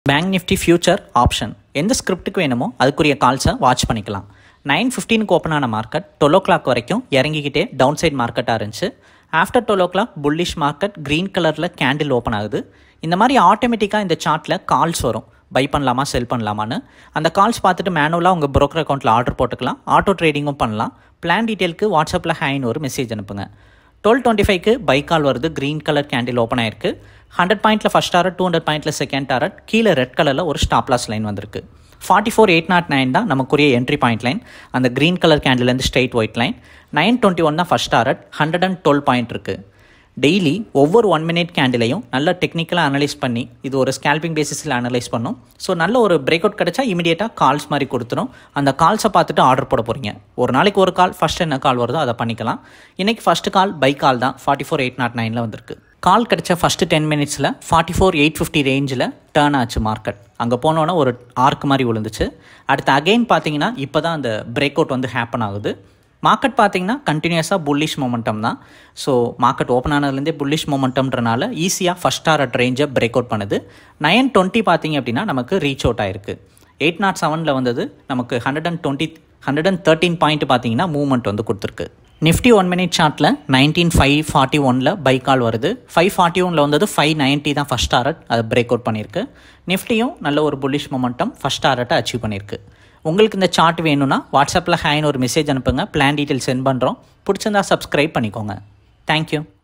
bank Nifty future option எந்த ஸ்கிரிப்ட்டுக்கு வேணுமோ அதுக்குரிய கால்ஸை வாட்ச் பண்ணிக்கலாம் நைன் ஃபிஃப்டீனுக்கு ஓப்பன் ஆன மார்க்கெட் டுவெல் ஓ கிளாக் வரைக்கும் இறங்கிக்கிட்டே டவுன் சைட் மார்க்கெட்டாக இருந்துச்சு after twelve o'clock bullish market green கலரில் கேண்டில் ஓப்பன் ஆகுது இந்த மாதிரி ஆட்டோமேட்டிக்காக இந்த சார்ட்டில் கால்ஸ் வரும் பை பண்ணலாமா செல் பண்ணலாமான்னு அந்த கால்ஸ் பார்த்துட்டு மேனுவலாக உங்கள் broker அக்கௌண்ட்டில் ஆர்டர் போட்டுக்கலாம் ஆட்டோ ட்ரேடிங்கும் பண்ணலாம் பிளான் டீட்டெயிலுக்கு வாட்ஸ்அப்பில் ஹைன்னு ஒரு மெசேஜ் அனுப்புங்க டுவெல் டுவெண்ட்டி ஃபைவ்க்கு பை கால் வருது க்ரீன் கலர் கேண்டில் ஓப்பன் ஆயிருக்கு ஹண்ட்ரட் பாயிண்ட்டில் ஃபஸ்ட் டாரட் டூ ஹண்ட்ரட் பாயிண்ட்டில் செகண்ட் டாரட் கீழே ரெட் கலரில் ஒரு ஸ்டாப் லாஸ் லைன் வந்திருக்கு forty four eight naught nine தான் நமக்குரிய என்ட்ரி பாயிண்ட் லைன் அந்த க்ரீன் கலர் கேண்டிலேருந்து straight white line nine twenty one தான் first target hundred and twelve point இருக்குது டெய்லி ஒவ்வொரு ஒன் மினிட் கேண்டிலையும் நல்ல டெக்னிக்கலாக அனலைஸ் பண்ணி இது ஒரு ஸ்கேல்பிங் பேசிஸில் அனலைஸ் பண்ணும் ஸோ நல்ல ஒரு பிரேக் அவுட் கிடச்சா இமீடியட்டாக கால்ஸ் மாதிரி கொடுத்துரும் அந்த கால்ஸை பார்த்துட்டு ஆர்டர் போட போகிறீங்க ஒரு நாளைக்கு ஒரு கால் ஃபஸ்ட் என்ன கால் வருதோ அதை பண்ணிக்கலாம் இன்றைக்கி ஃபஸ்ட்டு கால் பை கால் தான் ஃபார்ட்டி ஃபோர் எயிட் நாட் நைனில் வந்திருக்கு கால் கிடைச்ச ஃபஸ்ட்டு டென் மினிட்ஸில் ஃபார்ட்டி ஃபோர் எயிட் ஃபிஃப்டி ரேஞ்சில் டேர்ன் ஆச்சு மார்க்கெட் அங்கே போனோன்னே ஒரு ஆர்க் மாதிரி விழுந்துச்சு அடுத்து அகைன் பார்த்தீங்கன்னா இப்போ தான் அந்த பிரேக் அவுட் வந்து ஹேப்பன் ஆகுது மார்க்கெட் பார்த்தீங்கன்னா கண்டினியூஸாக புல்லிஷ் மொமெண்டம் தான் ஸோ மார்க்கெட் ஓப்பன் ஆனதுலேருந்தே புல்லிஷ் மொமெண்டம்ன்றனால ஈஸியாக ஃபஸ்ட் டாரட் ரேஞ்சை பிரேக் அவுட் பண்ணுது நைன் டுவெண்ட்டி பார்த்தீங்க அப்படின்னா நமக்கு ரீச் அவுட் ஆயிருக்கு எயிட் நாட் செவனில் வந்தது நமக்கு hundred and twenty hundred and thirteen point பார்த்தீங்கன்னா மூவ்மெண்ட் வந்து கொடுத்துருக்கு நிஃப்டி ஒன் மினிட் சார்ட்டில் நைன்டீன் ஃபைவ் ஃபார்ட்டி ஒனில் பை கால் வருது ஃபைவ் ஃபார்ட்டி ஒனில் வந்தது ஃபைவ் நைன்ட்டி தான் ஃபஸ்ட் டாரட் அதை பிரேக் அவுட் பண்ணியிருக்கு நிஃப்டியும் நல்ல ஒரு புல்லிஷ் மொமெண்டம் ஃபஸ்ட் டாரட்டை அச்சீவ் பண்ணியிருக்கு உங்களுக்கு இந்த சார்ட் வேணும்னா வாட்ஸ்அப்பில் ஹேன்னு ஒரு மெசேஜ் அனுப்புங்க பிளான் டீட்டெயில் சென்ட் பண்ணுறோம் பிடிச்சிருந்தா சப்ஸ்கிரைப் பண்ணிக்கோங்க தேங்க்யூ